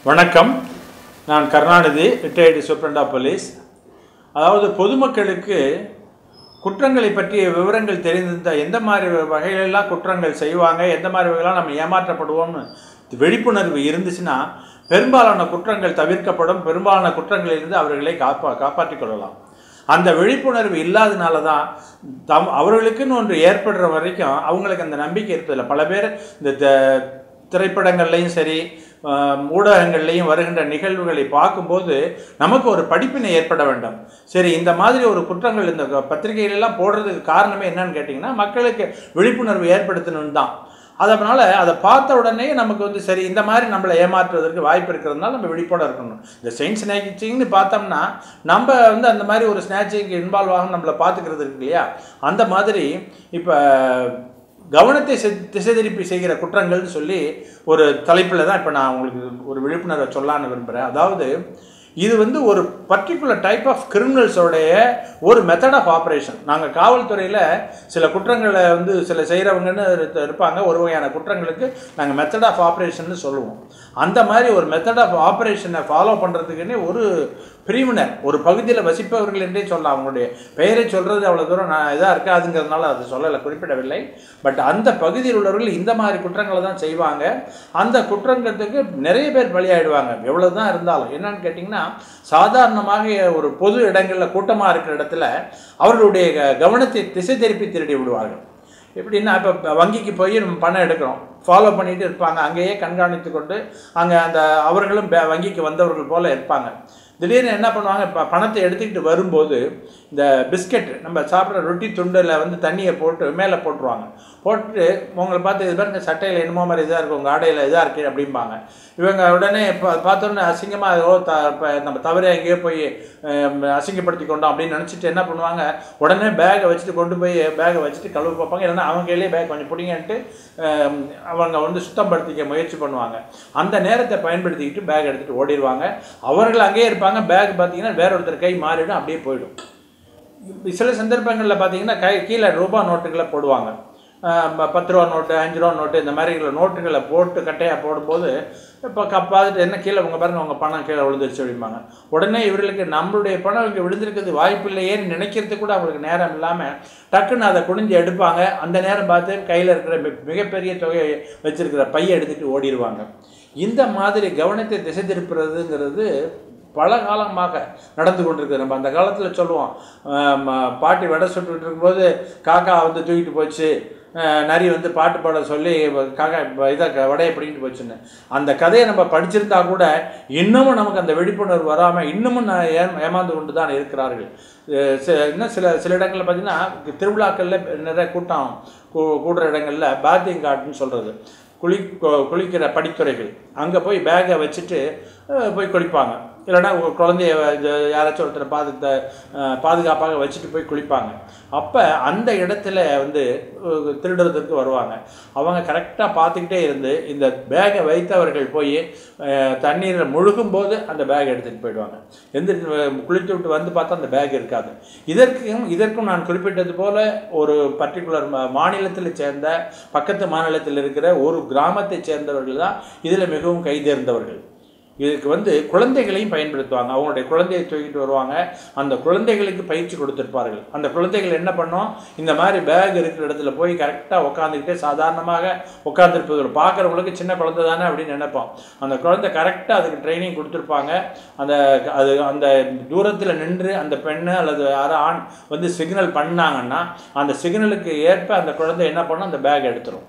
வணக்கம் நான் Karunanidhi retired superintendent of police அதாவது பொதுமக்களுக்கு குற்றங்களை பற்றிய விவரங்கள் தெரிந்திருந்தால் எந்த மாதிரி வகையிலெல்லாம் குற்றங்கள் செய்வாங்க எந்த மாதிரி வகையெல்லாம் நம்ம ஏமாற்றப்படுவோம்னு விழிப்புணர்வு இருந்துச்சுன்னா பெரும்பாலான குற்றங்கள் தவிர்க்கப்படும் பெரும்பாலான குற்றங்களிலிருந்து அவர்களை காப்பா காப்பாற்றிக் கொள்ளலாம் அந்த விழிப்புணர்வு இல்லாதனால தான் தம் அவர்களுக்குன்னு ஒன்று ஏற்படுற வரைக்கும் அவங்களுக்கு அந்த நம்பிக்கை இருப்பதில்லை பல பேர் இந்த த- திரைப்படங்கள்லையும் சரி ஆஹ், ஊடகங்கள்லையும் வருகின்ற நிகழ்வுகளை பார்க்கும்போது நமக்கு ஒரு படிப்பினை ஏற்பட வேண்டும் சரி இந்த மாதிரி ஒரு குற்றங்கள் இந்த பத்திரிகைகளெல்லாம் போடுறதுக்கு காரணமே என்னன்னு கேட்டிங்கன்னா மக்களுக்கு விழிப்புணர்வு ஏற்படுத்தணும்னு தான் அதனால் அதை பார்த்த உடனே நமக்கு வந்து சரி இந்த மாதிரி நம்மளை ஏமாற்றுவதற்கு வாய்ப்பு இருக்கிறதுனால நம்ம விழிப்போட இருக்கணும் இந்த செயின் ஸ்நாச்சிங்னு பார்த்தோம்னா நம்ம வந்து அந்த மாதிரி ஒரு ஸ்நாச்சிங்க்கு இன்வால்வ் ஆகும் நம்மளை பார்த்துக்கிறது இருக்கு இல்லையா அந்த மாதிரி இப்போ கவனத்தை செ- திசை திருப்பி செய்கிற குற்றங்கள்னு சொல்லி ஒரு தலைப்பில் தான் இப்போ நான் உங்களுக்கு ஒரு விழிப்புணர்வை சொல்லலான்னு விரும்புகிறேன் அதாவது இது வந்து ஒரு பர்டிகுலர் டைப் ஆஃப் கிரிமினல்ஸோடைய ஒரு மெத்தட் ஆஃப் ஆப்ரேஷன் நாங்கள் காவல்துறையில் சில குற்றங்களை வந்து சில செய்கிறவங்கன்னு இருப்பாங்க ஒரு வகையான குற்றங்களுக்கு நாங்கள் மெத்தட் ஆஃப் ஆப்ரேஷன்னு சொல்லுவோம் அந்த மாதிரி ஒரு மெத்தட் ஆஃப் ஆப்ரேஷனை ஃபாலோ பண்ணுறதுக்குன்னே ஒரு பிரிவினர் ஒரு பகுதியில் வசிப்பவர்கள் என்றே சொல்லலாம் அவங்களுடைய பெயரை சொல்கிறது அவ்வளோ தூரம் நான் இதாக இருக்காதுங்கிறதுனால அது சொல்லலை குறிப்பிடவில்லை பட் அந்த பகுதியில் உள்ளவர்கள் இந்த மாதிரி குற்றங்களை தான் செய்வாங்க அந்த குற்றங்கிறதுக்கு நிறைய பேர் பலியாயிடுவாங்க எவ்வளோ தான் இருந்தாலும் என்னன்னு கேட்டிங்கன்னா சாதாரணமாக ஒரு பொது இடங்களில் கூட்டமாக இருக்கிற இடத்துல அவர்களுடைய க- கவனத்தை திசை திருப்பி திருடி விடுவார்கள் எப்படின்னா இப்போ வங்கிக்கு போய் நம்ம பணம் எடுக்கிறோம் ஃபாலோ பண்ணிட்டு இருப்பாங்க அங்கேயே கண்காணித்து கொண்டு அங்கே அந்த அவர்களும் பே- வங்கிக்கு வந்தவர்கள் போல இருப்பாங்க திடீர்னு என்ன பண்ணுவாங்க இப்போ பணத்தை எடுத்துக்கிட்டு வரும்போது இந்த பிஸ்கெட் நம்ம சாப்பிட்ற ரொட்டி துண்டில் வந்து தண்ணியை போட்டு மேலே போட்டுருவாங்க போட்டுட்டு உங்களை பார்த்து இது பாருங்க சட்டையில் என்னமோ மாதிரி இதாக இருக்கும் உங்கள் ஆடையில் இதாக இருக்கு அப்படிம்பாங்க இவங்க உடனே இப்போ பார்த்தோன்னே அசிங்கமாக ஓ த இப்போ நம்ம தவறே எங்கேயோ போய் அஹ், அசிங்கப்படுத்தி கொண்டோம் அப்படின்னு நினச்சிட்டு என்ன பண்ணுவாங்க உடனே பேகை வச்சுட்டு கொண்டு போய் பேகை வச்சுட்டு கழுவு பார்ப்பாங்க இல்லைன்னா அவங்க கையிலே பேக் கொஞ்சம் பிடிங்கன்ட்டு அஹ், அவங்க வந்து சுத்தப்படுத்திக்க முயற்சி பண்ணுவாங்க அந்த நேரத்தை பயன்படுத்திக்கிட்டு பேக் எடுத்துகிட்டு ஓடிடுவாங்க அவர்கள் அங்கேயே இருப்பாங்க பேக் பார்த்தீங்கன்னா வேற ஒருத்தர் கை மாறிடும் அப்படியே போயிடும் சில சந்தர்ப்பங்களில் பார்த்தீங்கன்னா கை கீழே ரூபா நோட்டுகளை போடுவாங்க ஆஹ் ப- பத்து ரூபா நோட்டு அஞ்சு ரூபா நோட்டு இந்த மாதிரி நோட்டுகளை போட்டு கட்டையாக போடும்போது இப்போ க பார்த்துட்டு என்ன கீழே உங்கள் பாருங்க உங்கள் பணம் கீழே விழுந்துருச்சு அப்படிம்பாங்க உடனே இவர்களுக்கு நம்மளுடைய பணம் இங்கே விழுந்திருக்கிறது வாய்ப்பு இல்லையேன்னு நினைக்கிறதுக்கு கூட அவங்களுக்கு நேரம் இல்லாமல் டக்குன்னு அதை குனிஞ்சு எடுப்பாங்க அந்த நேரம் பார்த்து கையில் இருக்கிற மி- மிகப்பெரிய தொகையை வச்சிருக்கிற பையை எடுத்துகிட்டு ஓடிடுவாங்க இந்த மாதிரி கவனத்தை திசை திருப்புறதுங்கிறது பல காலமாக நடந்து கொண்டிருக்கு நம்ம அந்த காலத்தில் சொல்லுவோம் ஆம், பாட்டி வடை சுட்டுட்டு இருக்கும்போது காக்கா வந்து தூக்கிட்டு போச்சு அஹ், நரி வந்து பாட்டு பாட சொல்லி காக்கா இப்ப இதை க- வடையை பிடிக்கிட்டு போச்சுன்னு அந்த கதையை நம்ம படிச்சிருந்தா கூட இன்னமும் நமக்கு அந்த விழிப்புணர்வு வராமல் இன்னமும் நான் ஏ ஏமாந்து கொண்டு தான் இருக்கிறார்கள் அஹ் சி- இன்னும் சில சில இடங்களில் பார்த்தீங்கன்னா திருவிழாக்களில் நிறைய கூட்டம் கூ- கூடுற இடங்களில் பாத்திங் காட்டுன்னு சொல்கிறது குளி கு- குளிக்கிற படித்துறைகள் அங்கே போய் பேக்கை வச்சுட்டு அஹ், போய் குளிப்பாங்க இல்லைன்னா ஒரு குழந்தைய இது யாராச்சும் ஒருத்தரை பாதுகா அஹ், பாதுகாப்பாக வச்சுட்டு போய் குளிப்பாங்க அப்போ அந்த இடத்துல வந்து அஹ், திருடுறதுக்கு வருவாங்க அவங்க கரெக்டாக பார்த்துக்கிட்டே இருந்து இந்த பேக்கை வைத்தவர்கள் போய் அஹ், தண்ணீரில் முழுகும் போது அந்த பேக் எடுத்துகிட்டு போயிடுவாங்க எந்திரிச்சு குளித்து விட்டு வந்து பார்த்தா அந்த பேக் இருக்காது இதற்கும் இதற்கும் நான் குறிப்பிட்டது போல ஒரு பர்டிகுலர் மாநிலத்தில் சேர்ந்த பக்கத்து மாநிலத்தில் இருக்கிற ஒரு கிராமத்தை சேர்ந்தவர்கள் தான் இதில் மிகவும் கைதேர்ந்தவர்கள் இதுக்கு வந்து குழந்தைகளையும் பயன்படுத்துவாங்க அவங்களுடைய குழந்தையை தூக்கிட்டு வருவாங்க அந்த குழந்தைகளுக்கு பயிற்சி கொடுத்துருப்பார்கள் அந்த குழந்தைகள் என்ன பண்ணோம் இந்த மாதிரி பேக் இருக்கிற இடத்துல போய் கரெக்டாக உட்காந்துக்கிட்டே சாதாரணமாக உட்காந்துருப்பது பார்க்குறவங்களுக்கு சின்ன குழந்தை தானே அப்படின்னு நினைப்போம் அந்த குழந்தை கரெக்டாக அதுக்கு ட்ரைனிங் கொடுத்துருப்பாங்க அந்த அது அந்த தூரத்தில் நின்று அந்த பெண்ணு அல்லது யாரோ ஆண் வந்து சிக்னல் பண்ணாங்கன்னா அந்த சிக்னலுக்கு ஏற்ப அந்த குழந்தை என்ன பண்ணும் அந்த பேக் எடுத்துரும்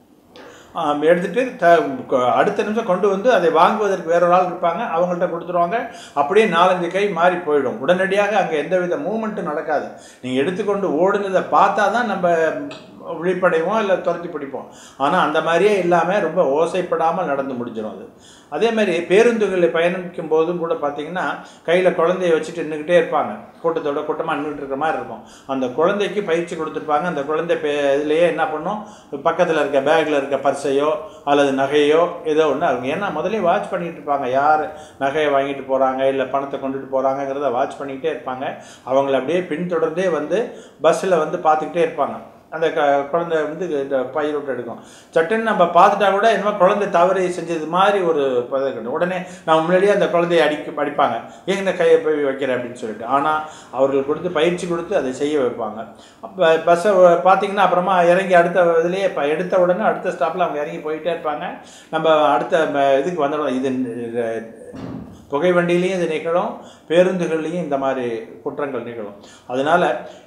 ஆம், எடுத்துட்டு த கொ- அடுத்த நிமிஷம் கொண்டு வந்து அதை வாங்குவதற்கு வேற ஒரு ஆள் இருப்பாங்க அவங்கள்ட்ட கொடுத்துருவாங்க அப்படியே நாலஞ்சு கை மாறி போயிடும் உடனடியாக அங்கே எந்தவித மூமெண்ட்டும் நடக்காது நீங்கள் எடுத்துக்கொண்டு ஓடுனதை பார்த்தா தான் நம்ம விழிப்படைவோம் இல்லை துரத்தி பிடிப்போம் ஆனால் அந்த மாதிரியே இல்லாமல் ரொம்ப ஓசைப்படாமல் நடந்து முடிஞ்சிடும் அது அதே மாதிரி பேருந்துகளில் பயணிக்கும் போதும் கூட பார்த்தீங்கன்னா கையில் குழந்தைய வச்சுட்டு நின்றுக்கிட்டே இருப்பாங்க கூட்டத்தோட கூட்டமாக நின்றுட்டு இருக்கிற மாதிரி இருக்கும் அந்த குழந்தைக்கு பயிற்சி கொடுத்துருப்பாங்க அந்த குழந்தை பே இதுலேயே என்ன பண்ணும் பக்கத்தில் இருக்க பேக்கில் இருக்க பர்ஸையோ அல்லது நகையோ ஏதோ ஒன்று அவங்க ஏன்னா முதலே வாட்ச் பண்ணிட்டு இருப்பாங்க யார் நகையை வாங்கிட்டு போகிறாங்க இல்லை பணத்தை கொண்டுட்டு போகிறாங்கங்கிறத வாட்ச் பண்ணிக்கிட்டே இருப்பாங்க அவங்கள அப்படியே பின்தொடர்ந்தே வந்து பஸ்ஸில் வந்து பார்த்துக்கிட்டே இருப்பாங்க அந்த க குழந்தை வந்து இந்த பயிர் விட்டு எடுக்கும் சட்டுன்னு நம்ம பார்த்துட்டா கூட என்னமோ குழந்தை தவறு செஞ்சது மாதிரி ஒரு பதக்கம் உடனே நம்ம முன்னாடியே அந்த குழந்தையை அடிக்க அடிப்பாங்க ஏன் இந்த கையை போய் வைக்கிற அப்படின்னு சொல்லிட்டு ஆனால் அவர்கள் கொடுத்து பயிற்சி கொடுத்து அதை செய்ய வைப்பாங்க அப்போ பஸ்ஸை பார்த்தீங்கன்னா அப்புறமா இறங்கி அடுத்த இதுலேயே இப்போ எடுத்த உடனே அடுத்த ஸ்டாப்பில் அவங்க இறங்கி போயிட்டே இருப்பாங்க நம்ம அடுத்த ம- இதுக்கு வந்துடும் இது இது புகை வண்டியிலையும் இது நிகழும் பேருந்துகள்லையும் இந்த மாதிரி குற்றங்கள் நிகழும் அதனால்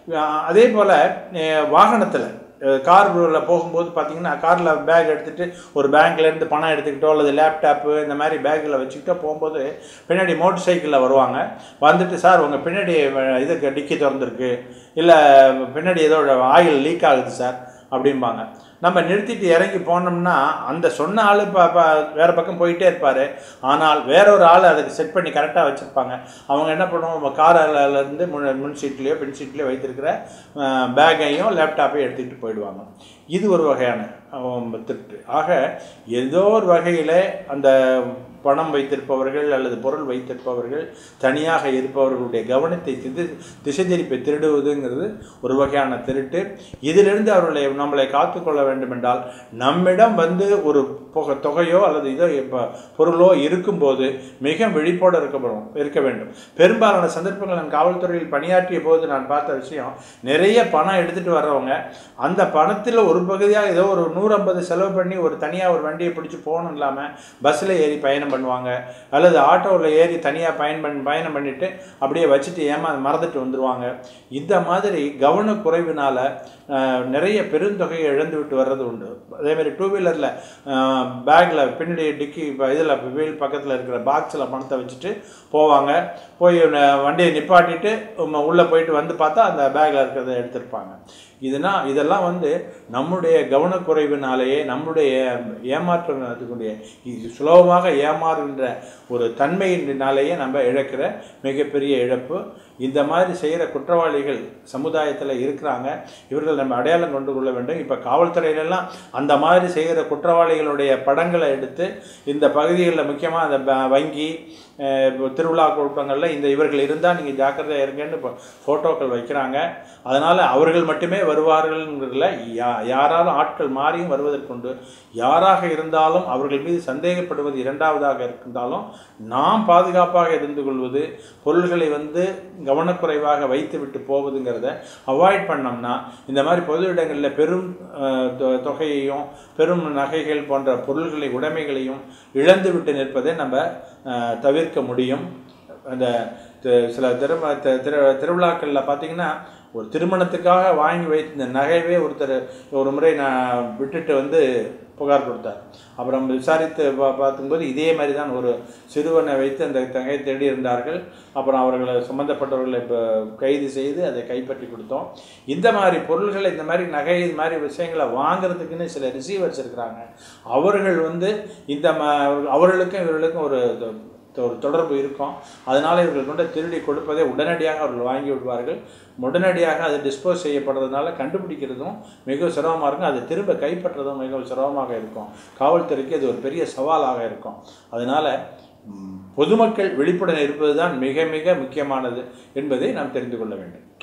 அதே போல் வாகனத்தில் காரில் போகும்போது பார்த்தீங்கன்னா காரில் பேக் எடுத்துகிட்டு ஒரு பேங்க்லேருந்து பணம் எடுத்துக்கிட்டோ அல்லது லேப்டாப்பு இந்த மாதிரி பேக்கில் வச்சுக்கிட்டோ போகும்போது பின்னாடி மோட்டர் சைக்கிளில் வருவாங்க வந்துட்டு சார் உங்கள் பின்னாடி அஹ், இதுக்கு டிக்கி திறந்துருக்கு இல்லை பின்னாடி ஏதோ ஆயில் லீக் ஆகுது சார் அப்படிம்பாங்க நம்ம நிறுத்திட்டு இறங்கி போனோம்னா அந்த சொன்ன ஆள் இப்போ வேறு பக்கம் போயிட்டே இருப்பார் ஆனால் வேற ஒரு ஆள் அதுக்கு செட் பண்ணி கரெக்டாக வச்சுருப்பாங்க அவங்க என்ன பண்ணுவோம் காரிலேருந்து முன் முன் சீட்லேயோ பின் சீட்லேயோ வைத்திருக்கிற பேக்கையும் லேப்டாப்பையும் எடுத்துக்கிட்டு போயிடுவாங்க இது ஒரு வகையான அஹ், திருட்டு ஆக ஏதோ ஒரு வகையில் அந்த பணம் வைத்திருப்பவர்கள் அல்லது பொருள் வைத்திருப்பவர்கள் தனியாக இருப்பவர்களுடைய கவனத்தை திசை திசை திருப்பி திருடுவதுங்கிறது ஒரு வகையான திருட்டு இதிலிருந்து அவர்களை நம்மளை காத்துக்கொள்ள வேண்டும் என்றால் நம்மிடம் வந்து ஒரு புக தொகையோ அல்லது இதோ இப்போ பொருளோ இருக்கும்போது மிக விழிப்போடு இருக்கப்படும் இருக்க வேண்டும் பெரும்பாலான சந்தர்ப்பங்கள் நான் காவல்துறையில் பணியாற்றிய போது நான் பார்த்த விஷயம் நிறைய பணம் எடுத்துகிட்டு வர்றவங்க அந்த பணத்தில் ஒரு பகுதியாக ஏதோ ஒரு நூற்றம்பது செலவு பண்ணி ஒரு தனியாக ஒரு வண்டியை பிடிச்சி போகணும் இல்லாமல் பஸ்ஸில் ஏறி பயணம் பண்ணுவாங்க அல்லது ஆட்டோவில் ஏறி தனியாக பயன் பண் பயணம் பண்ணிவிட்டு அப்படியே வச்சுட்டு ஏமா மறந்துட்டு வந்துடுவாங்க இந்த மாதிரி கவனக்குறைவினால் நிறைய பெருந்தொகையை இழந்து விட்டு வர்றது உண்டு அதேமாதிரி டூ வீலரில் பேக்கில் பின்னாடி டிக்கி இதில் வீல் பக்கத்தில் இருக்கிற பாக்ஸில் பணத்தை வச்சுட்டு போவாங்க போய் ந- வண்டியை நிப்பாட்டிட்டு உள்ளே போயிட்டு வந்து பார்த்தா அந்த பேக்கில் இருக்கிறத எடுத்திருப்பாங்க இதுனா இதெல்லாம் வந்து நம்முடைய கவனக்குறைவினாலேயே நம்முடைய ஏமாற்றக்கூடிய சுலபமாக ஏமாறுகின்ற ஒரு தன்மையினாலேயே நம்ம இழக்கிற மிகப்பெரிய இழப்பு இந்த மாதிரி செய்கிற குற்றவாளிகள் சமுதாயத்தில் இருக்கிறாங்க இவர்கள் நம்ம அடையாளம் கொண்டு கொள்ள வேண்டும் இப்போ காவல்துறையிலெல்லாம் அந்த மாதிரி செய்கிற குற்றவாளிகளுடைய படங்களை எடுத்து இந்த பகுதிகளில் முக்கியமாக அந்த ப- வங்கி அஹ், இப்போ திருவிழா கூட்டங்களில் இந்த இவர்கள் இருந்தால் நீங்கள் ஜாக்கிரதையாக இருங்கன்னு இப்போ ஃபோட்டோக்கள் வைக்கிறாங்க அதனால் அவர்கள் மட்டுமே வருவார்கள்ங்கிறதுல யா யாராலும் ஆட்கள் மாறியும் வருவதற்குண்டு யாராக இருந்தாலும் அவர்கள் மீது சந்தேகப்படுவது இரண்டாவதாக இருந்தாலும் நாம் பாதுகாப்பாக இருந்து கொள்வது பொருள்களை வந்து கவனக்குறைவாக வைத்து விட்டு போவதுங்கிறத அவாய்ட் பண்ணோம்னா இந்த மாதிரி பொது இடங்களில் பெரும் அஹ், தொ- தொகையையும் பெரும் நகைகள் போன்ற பொருள்களை உடைமைகளையும் இழந்து விட்டு நிற்பதை நம்ம அஹ், தவிர்க்க முடியும் அந்த தி- சில திரும தி- திரு திருவிழாக்களில் பார்த்தீங்கன்னா ஒரு திருமணத்துக்காக வாங்கி வைத்த இந்த நகையவே ஒருத்தர் ஒரு முறை நான் விட்டுட்டு வந்து புகார் கொடுத்தார் அப்புறம் விசாரித்து பா பார்க்கும்போது இதே மாதிரி தான் ஒரு சிறுவனை வைத்து அந்த தகையை தேடி இருந்தார்கள் அப்புறம் அவர்களை சம்மந்தப்பட்டவர்களை இப்போ கைது செய்து அதை கைப்பற்றி கொடுத்தோம் இந்த மாதிரி பொருள்களை இந்த மாதிரி நகை இது மாதிரி விஷயங்களை வாங்குறதுக்குன்னு சில ரிசீவர்ஸ் இருக்கிறாங்க அவர்கள் வந்து இந்த ம அவர்களுக்கும் இவர்களுக்கும் ஒரு ஒரு தொடர்பு இருக்கும் அதனால் இவர்கள் கொண்டு திருடி கொடுப்பதை உடனடியாக அவர்கள் வாங்கி விடுவார்கள் உடனடியாக அது டிஸ்போஸ் செய்யப்படுறதுனால கண்டுபிடிக்கிறதும் மிக சிரமமாக இருக்கும் அதை திரும்ப கைப்பற்றுறதும் மிகவும் சிரமமாக இருக்கும் காவல்துறைக்கு அது ஒரு பெரிய சவாலாக இருக்கும் அதனால் ம், பொதுமக்கள் விழிப்புடன் இருப்பது தான் மிக மிக முக்கியமானது என்பதை நாம் தெரிந்து கொள்ள வேண்டும்